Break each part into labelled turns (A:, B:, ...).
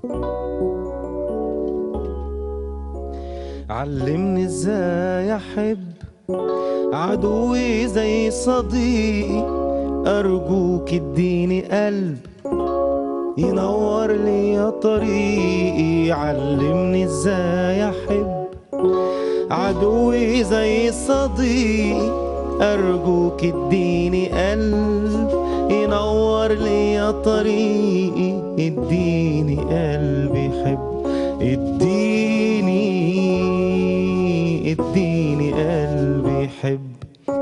A: علمني ازاي احب عدوي زي صديقي ارجوك اديني قلب ينور لي طريقي علمني ازاي احب عدوي زي صديقي ارجوك اديني قلب ينور لي طريقي اديني قلب يحب اديني اديني قلب يحب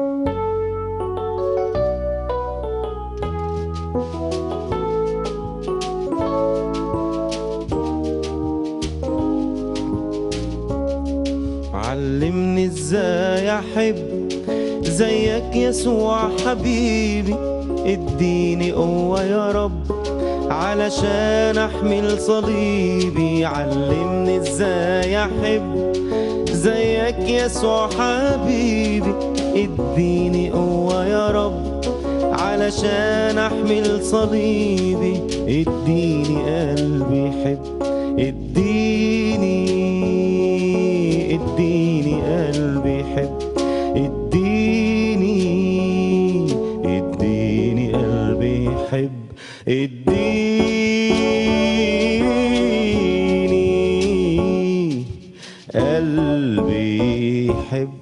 A: علمني ازاي احب زيك يسوع حبيبي اديني قوة يا رب علشان احمل صليبي علمني ازاي احب زيك يسوع حبيبي اديني قوة يا رب علشان احمل صليبي اديني قلبي يحب اديني اديني قلبي يحب اديني اديني قلبي يحب اديني قلبي يحب